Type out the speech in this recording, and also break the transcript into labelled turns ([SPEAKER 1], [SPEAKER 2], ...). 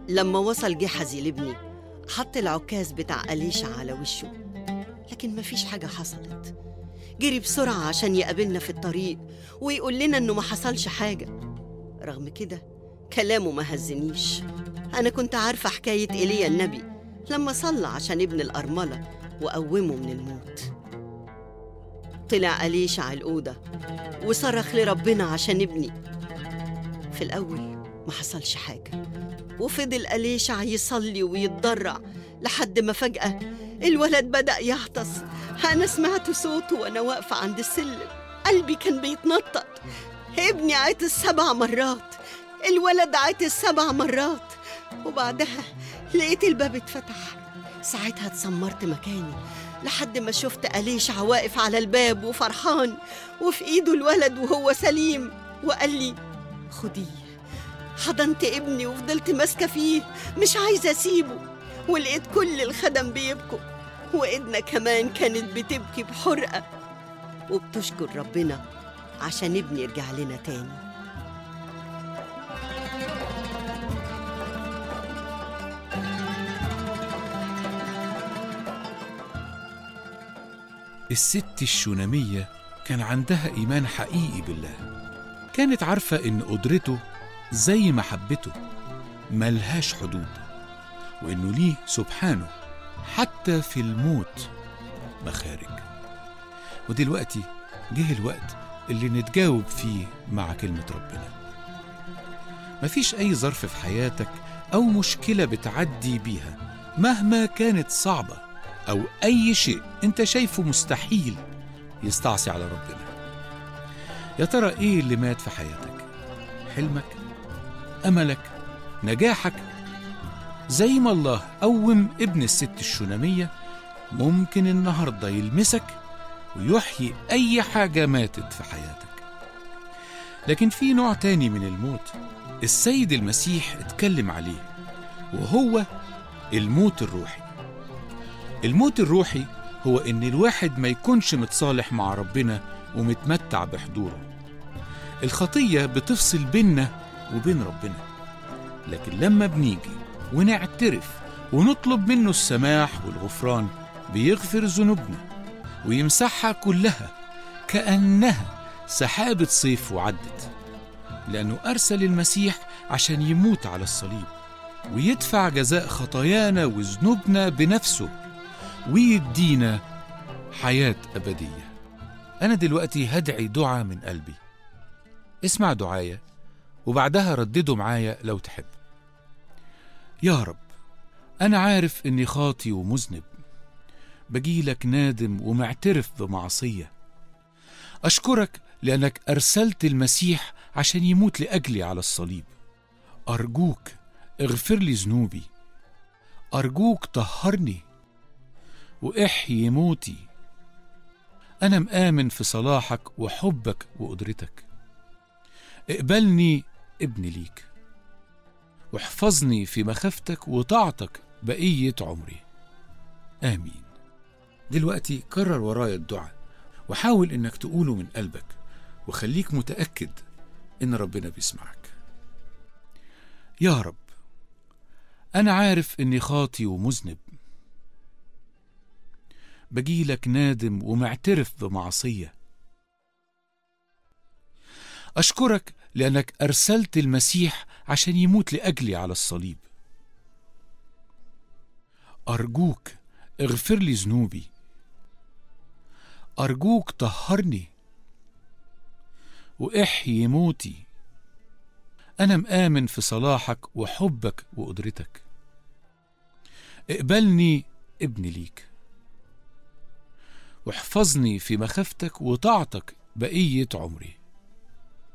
[SPEAKER 1] لما وصل جحزي لابني حط العكاز بتاع أليشع على وشه لكن مفيش حاجة حصلت جري بسرعة عشان يقابلنا في الطريق ويقول لنا إنه ما حصلش حاجة رغم كده كلامه ما هزنيش أنا كنت عارفة حكاية إيليا النبي لما صلى عشان ابن الأرملة وقومه من الموت طلع أليشع الأوضة وصرخ لربنا عشان ابني في الأول ما حصلش حاجة وفضل أليشع يصلي ويتضرع لحد ما فجأة الولد بدأ يعطس أنا سمعت صوته وأنا واقفة عند السلم قلبي كان بيتنطط ابني عطس سبع مرات الولد عطس سبع مرات وبعدها لقيت الباب اتفتح ساعتها اتسمرت مكاني لحد ما شفت أليشع واقف على الباب وفرحان وفي إيده الولد وهو سليم وقال لي خديه حضنت ابني وفضلت ماسكة فيه مش عايزة أسيبه ولقيت كل الخدم بيبكوا وإيدنا كمان كانت بتبكي بحرقة وبتشكر ربنا عشان ابني يرجع لنا تاني
[SPEAKER 2] الست الشونامية كان عندها إيمان حقيقي بالله كانت عارفة إن قدرته زي محبته ملهاش حدود وإنه ليه سبحانه حتى في الموت مخارج ودلوقتي جه الوقت اللي نتجاوب فيه مع كلمة ربنا مفيش أي ظرف في حياتك أو مشكلة بتعدي بيها مهما كانت صعبة أو أي شيء أنت شايفه مستحيل يستعصي على ربنا يا ترى إيه اللي مات في حياتك؟ حلمك؟ أملك؟ نجاحك؟ زي ما الله قوم ابن الست الشونامية ممكن النهاردة يلمسك ويحيي أي حاجة ماتت في حياتك لكن في نوع تاني من الموت السيد المسيح اتكلم عليه وهو الموت الروحي الموت الروحي هو إن الواحد ما يكونش متصالح مع ربنا ومتمتع بحضوره الخطية بتفصل بيننا وبين ربنا لكن لما بنيجي ونعترف ونطلب منه السماح والغفران بيغفر ذنوبنا ويمسحها كلها كأنها سحابة صيف وعدت لأنه أرسل المسيح عشان يموت على الصليب ويدفع جزاء خطايانا وذنوبنا بنفسه ويدينا حياة أبدية أنا دلوقتي هدعي دعاء من قلبي اسمع دعايا وبعدها ردده معايا لو تحب يا رب أنا عارف إني خاطي ومذنب بجيلك نادم ومعترف بمعصية أشكرك لأنك أرسلت المسيح عشان يموت لأجلي على الصليب أرجوك اغفر لي ذنوبي أرجوك طهرني وإحيي موتي أنا مآمن في صلاحك وحبك وقدرتك اقبلني ابن ليك واحفظني في مخافتك وطاعتك بقية عمري آمين دلوقتي كرر ورايا الدعاء وحاول إنك تقوله من قلبك وخليك متأكد إن ربنا بيسمعك يا رب أنا عارف إني خاطي ومذنب بجيلك نادم ومعترف بمعصية أشكرك لأنك أرسلت المسيح عشان يموت لأجلي على الصليب أرجوك اغفر لي ذنوبي أرجوك طهرني وإحيي موتي أنا مآمن في صلاحك وحبك وقدرتك اقبلني ابن ليك واحفظني في مخافتك وطاعتك بقية عمري